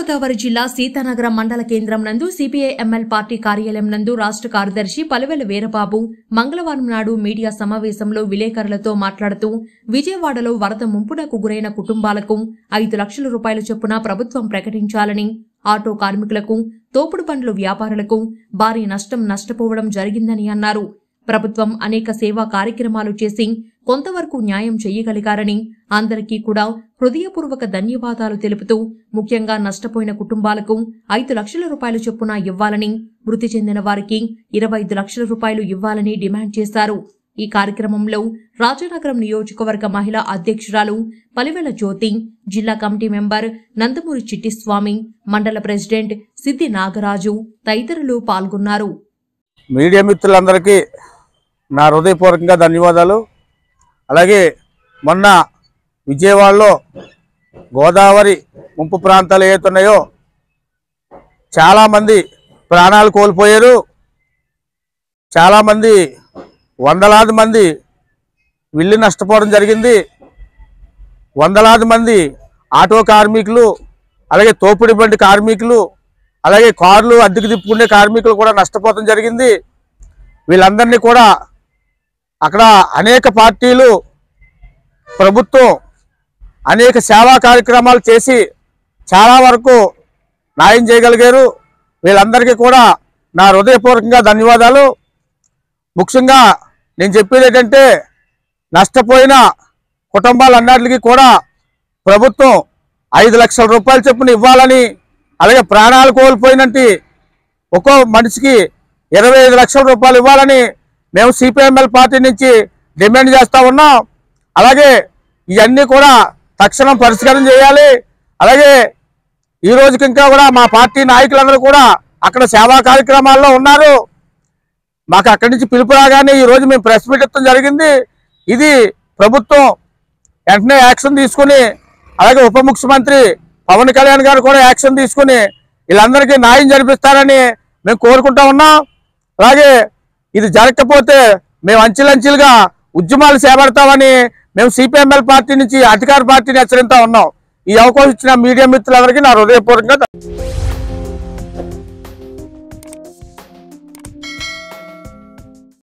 తూర్పుగోదావరి జిల్లా సీతానగరం మండల కేంద్రం నందు సిపిఐ ఎంఎల్ పార్టీ కార్యాలయం నందు రాష్ట్ర కార్యదర్శి పలువెల వీరబాబు మంగళవారం నాడు మీడియా సమావేశంలో విలేకరులతో మాట్లాడుతూ విజయవాడలో వరద ముంపునకు గురైన కుటుంబాలకు ఐదు లక్షల రూపాయల చొప్పున ప్రభుత్వం ప్రకటించాలని ఆటో కార్మికులకు తోపుడు బండ్లు వ్యాపారులకు భారీ నష్టం నష్టపోవడం జరిగిందని అన్నారు ప్రభుత్వం అనేక సేవా కార్యక్రమాలు చేసి కొంతవరకు న్యాయం చేయగలిగారని అందరికీ కూడా హృదయపూర్వక ధన్యవాదాలు తెలుపుతూ ముఖ్యంగా నష్టపోయిన కుటుంబాలకు ఐదు లక్షల రూపాయల చొప్పున ఇవ్వాలని మృతి చెందిన వారికి ఇరవై ఐదు లక్షల రూపాయలు ఇవ్వాలని డిమాండ్ చేశారు ఈ కార్యక్రమంలో రాజానగరం నియోజకవర్గ మహిళా అధ్యక్షురాలు పలివెల జ్యోతి జిల్లా కమిటీ మెంబర్ నందమూరి చిట్టిస్వామి మండల ప్రెసిడెంట్ సిద్ది నాగరాజు తదితరులు పాల్గొన్నారు మీడియా మిత్రులందరికీ నా హృదయపూర్వకంగా ధన్యవాదాలు అలాగే మొన్న విజయవాడలో గోదావరి ముంపు ప్రాంతాలు ఏతున్నాయో చాలామంది ప్రాణాలు కోల్పోయారు చాలామంది వందలాది మంది విల్లు నష్టపోవడం జరిగింది వందలాది మంది ఆటో కార్మికులు అలాగే తోపుడు బండి కార్మికులు అలాగే కార్లు అద్దెకు తిప్పుకునే కార్మికులు కూడా నష్టపోవడం జరిగింది వీళ్ళందరినీ కూడా అక్కడ అనేక పార్టీలు ప్రభుత్వం అనేక సేవా కార్యక్రమాలు చేసి చాలా వరకు న్యాయం చేయగలిగారు వీళ్ళందరికీ కూడా నా హృదయపూర్వకంగా ధన్యవాదాలు ముఖ్యంగా నేను చెప్పేది ఏంటంటే నష్టపోయిన కుటుంబాలన్నిటికీ కూడా ప్రభుత్వం ఐదు లక్షల రూపాయల చొప్పున ఇవ్వాలని అలాగే ప్రాణాలు కోల్పోయినట్టు ఒక్కో మనిషికి ఇరవై ఐదు లక్షల రూపాయలు ఇవ్వాలని మేము సిపిఎంఎల్ పార్టీ నుంచి డిమాండ్ చేస్తా ఉన్నాం అలాగే ఇవన్నీ కూడా తక్షణం పరిష్కారం చేయాలి అలాగే ఈ రోజుకి ఇంకా కూడా మా పార్టీ నాయకులందరూ కూడా అక్కడ సేవా కార్యక్రమాల్లో ఉన్నారు మాకు అక్కడి నుంచి పిలుపు రాగానే ఈ రోజు మేము ప్రెస్ మీట్ ఇవ్వడం జరిగింది ఇది ప్రభుత్వం వెంటనే యాక్షన్ తీసుకుని అలాగే ఉప ముఖ్యమంత్రి పవన్ కళ్యాణ్ గారు కూడా యాక్షన్ తీసుకుని వీళ్ళందరికీ న్యాయం జరిపిస్తారని మేము కోరుకుంటా ఉన్నాం అలాగే ఇది జరగకపోతే మేము అంచెలంచెలుగా ఉద్యమాలు చేపడతామని మేము సిపిఎంఎల్ పార్టీ నుంచి అధికార పార్టీని హెచ్చరిస్తా ఉన్నాం ఈ అవకాశం ఇచ్చిన మీడియా మిత్రులందరికీ నా హృదయపూర్వకంగా